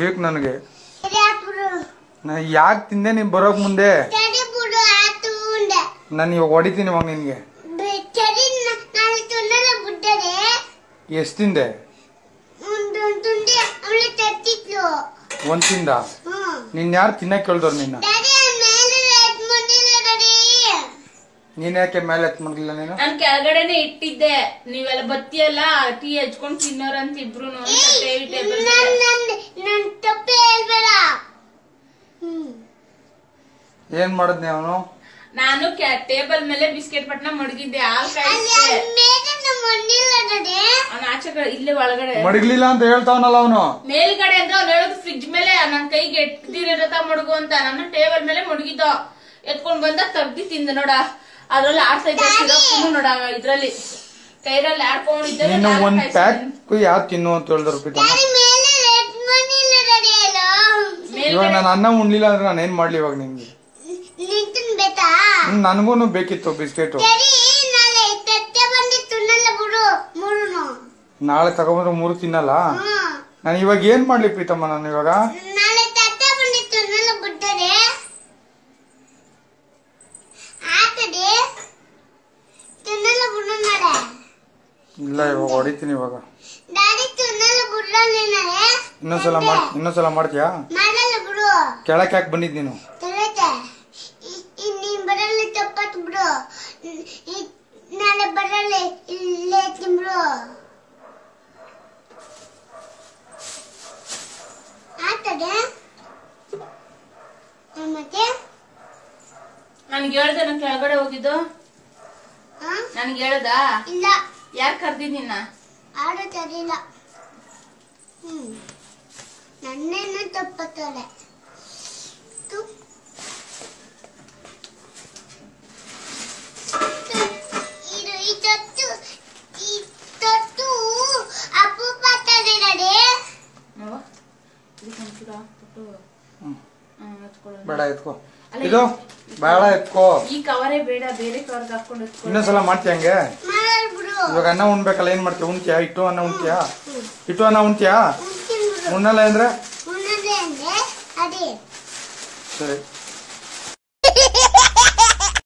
ಬೇಕು ನನಗೆ ಸರಿ ಹಾಕ್ಬಿಡು ನಾ ಯಾಕೆ ತಿಂದೆ ನೀನ್ ಬರೋಕ್ ಮುಂದೆ ಸರಿ ಬಿಡು ಆತು ಉಂಡೆ ನಾನು ಇವಾಗ ಹೊಡಿತೀನಿ ಇವಾಗ ನಿನ್ಗೆ ಬೆ- ಸರಿ ನ- ನಾಳೆ ತುಂಡಲ ಬಿಟ್ಟರೆ ಎಷ್ಟು ತಿಂದೆ ಒಂದು ತುಂಡಿ ಅವಳು ತತ್ತಿದ್ಲು ಒಂದ್ ತಿಂದ ಹ್ಮ್ ನಿನ್ ಯಾರು ತಿನ್ನಕ್ ಕೇಳ್ದವ್ರು ನಿನ್ನ ಡ್ಯಾಡಿ ಮೇಲೆ ರೇಟ್ ಮಾಡಿಲ್ಲ ಡ್ಯಾಡಿ ನೀನ್ ಯಾಕೆ ಮೇಲೆ ಎತ್ ಮಾಡ್ಲಿಲ್ಲ ನೀನು ನಾನ್ ಕೆಳಗಡೆನೆ ಇಟ್ಟಿದ್ದೆ ನೀವೆಲ್ಲ ಬತ್ತಿಯಲ್ಲ ಟೀ ಹಚ್ಕೊಂಡ್ ತಿನ್ನೋರಂತ ಇಬ್ರು ಟೇಬಲ್ ನನ್ ನನ್ ನನ್ ತಪ್ಪೆ ಹೇಳ್ಬೇಡ ಹ್ಮ್ ಏನ್ ಮಾಡದ್ನಿ ಅವನು ನಾನು ಟೇಬಲ್ ಮೇಲೆ ಬಿಸ್ಕೆಟ್ ಪಟ್ನ ಮಡಗಿದ್ದೆ ಹಾಲ್ ಅಲ್ಲಿ ಕಾಯಿಸ್ದೆ ಅಲ್ಲಿ ಮೇಲೆ ನಮ್ಮ ಮಣ್ಣಿಲ್ಲ ಡ್ಯಾಡಿ ಅವ್ನ ಆಚೆ ಕಡೆ ಇಲ್ಲೇ ಒಳಗಡೆ ಮಡಗ್ಲಿಲ್ಲ ಅಂತ ಹೇಳ್ತಾವನಲ್ಲ ಅವನು ಮೇಲ್ಗಡೆ ಅಂದ್ರೆ ಅವ್ನು ಹೇಳೋದು ಫ್ರಿಡ್ಜ್ ಮೇಲೆ ನನ್ ಕೈಗೆ ಎಟ್ಟಿರತ ಮಡಗು ಅಂತ ನಾನು ಟೇಬಲ್ ಮೇಲೆ ಮಡಗಿದ್ದ ಎತ್ಕೊಂಡ್ ಬಂದ ತಗ್ದಿ ತಿಂದ ನೋಡ ಅದ್ರಲ್ಲಿ ಆಡ್ತಾ ಇದ್ದ ಸಿರಪ್ ನೋಡ ಇದ್ರಲ್ಲಿ ಕೈರಲ್ಲಿ ಆಡ್ಕೊಂಡಿದ್ದೆ ನೀನು ನಾನು ಒಂದ್ ಕಾಯ್ಸಿದ್ದೀನಿ. ಪ್ಯಾಕ್ ಯಾವ್ದು ತಿನ್ನು ಅಂತ ಹೇಳಿದ್ರು ಪ್ರೀತಮ್ಮ ಡ್ಯಾಡಿ ಮೇಲೆ ರೇಟ್ ಮಾಡಿಲ್ಲ ಡ್ಯಾಡಿ ಅಲ್ಲ ಇವಾಗ ಮೇಲ್ಗಡೆ ನಾನು ಅನ್ನ ಉಣ್ಲಿಲ್ಲ ಅಂದ್ರೆ ನಾನು ಏನ್ ಮಾಡ್ಲಿ ಇವಾಗ ನಿನ್ಗೆ ನಿಂತನ್ ಬೇತಾ ಹ್ಮ್, ನನ್ಗೂನು ಬೇಕಿತ್ತು ಬಿಸ್ಕೆಟ್ ಸರಿ ನಾಳೆ ತಟ್ಟೆ ಬಂದಿತ್ತು ನನ್ನ ಬಿಡು ಮೂರುನು ನಾಳೆ ತಗೊಂಡ್ರೆ ಮೂರು ತಿನ್ನಲ್ಲ ಹ್ಮ್ ನಾನು ಇವಾಗ ಏನ್ ಮಾಡ್ಲಿ ಪ್ರೀತಮ್ಮ ನಾನು ಇವಾಗ ನಾಳೆ ತಟ್ಟೆ ಬಂದಿತ್ತು ನನ್ನ ಬಿಟ್ಟರೆ ಆತದೆ ತಿನ್ನಲ್ಲ ಬಿಡು ನಾಳೆ ಇಲ್ಲ ಇವಾಗ ಹೊಡಿತೀನಿ ಇವಾಗ ಡ್ಯಾಡಿ ತಿನ್ನಲ್ಲ ಬಿಡ್ಲ ನಾಳೆ ಇನ್ನೊಂದ್ಸಲ ಮಾಡ್ ಇನ್ನೊಂದ್ಸಲ ಮಾಡ್ತೀಯಾ ಮಾಡಲ್ಲ ಬಿಡು ಕೆಳಕ್ ಯಾಕೆ ಬಂದಿದ್ ನೀನು ತರತೆ ನೀನ್ ಬರಲ್ಲ ತಪ್ಪತ್ ಬಿಡು ಇ- ಇ- ನಾಳೆ ಬರಲ್ಲ ಇಲ್ಲೇ ತಿಂಬ್ರು ಆತದೆ ಮತ್ತೆ ನನ್ಗೆ ಹೇಳ್ದೆ ನನ್ ಕೆಳಗಡೆ ಹೋಗಿದ್ದು ಹಾ ನನ್ಗೆ ಹೇಳ್ದ ಇಲ್ಲ ಯಾರ್ ಕರ್ದಿದ್ ನಿನ್ನ ಆಡು ತರಿಲ್ಲ ಹ್ಮ್ ನನ್ನೇನು ತಪ್ಪತ್ತಲೆ ಇದು ಈ ತೊಟ್ಟು ಈ ತೊಟ್ಟು ಅಪರೂಪ ಆಗ್ತದೆ ನಡೆ ನೋಡುವ ಇದಕ್ಕೆ ಒಂಚೂರು ಹಾಕ್ಬಿಟ್ಟು ಹ್ಮ್. ಹ್ಮ್, ಎತ್ಕೊಳ್ಳೋಣ. ಬೇಡ ಎತ್ಕೋ ಅಲ್ಲ, ಇದು ಬೇಡ ಎತ್ಕೋ ಈ ಕವರೇ ಬೇಡ ಬೇರೆ ಕವರ್ಗೆ ಹಾಕೊಂಡು ಎತ್ಕೊಳ್ಳೋಣ. ಇನ್ನೊಂದ್ಸಲ ಮಾಡ್ತೀಯ ಹಂಗೆ ಮಾಡಲ್ ಬಿಡು ಇವಾಗ ಅನ್ನ ಉಣ್ಬೇಕಲ್ಲ ಏನ್ ಮಾಡ್ತೀಯ ಉಣ್ತೀಯಾ ಇಟ್ಟು ಅನ್ನ ಉಣ್ತೀಯಾ ಇಟ್ಟು ಅನ್ನ ಉಣ್ತೀಯಾ ಉಣ್ತೀನಿ ಬಿಡು ಉಣ್ಣಲ್ಲ ಅಂದ್ರೆ ಉಣ್ಣದೆ ಅಂದ್ರೆ ಅದೇ ಸರಿ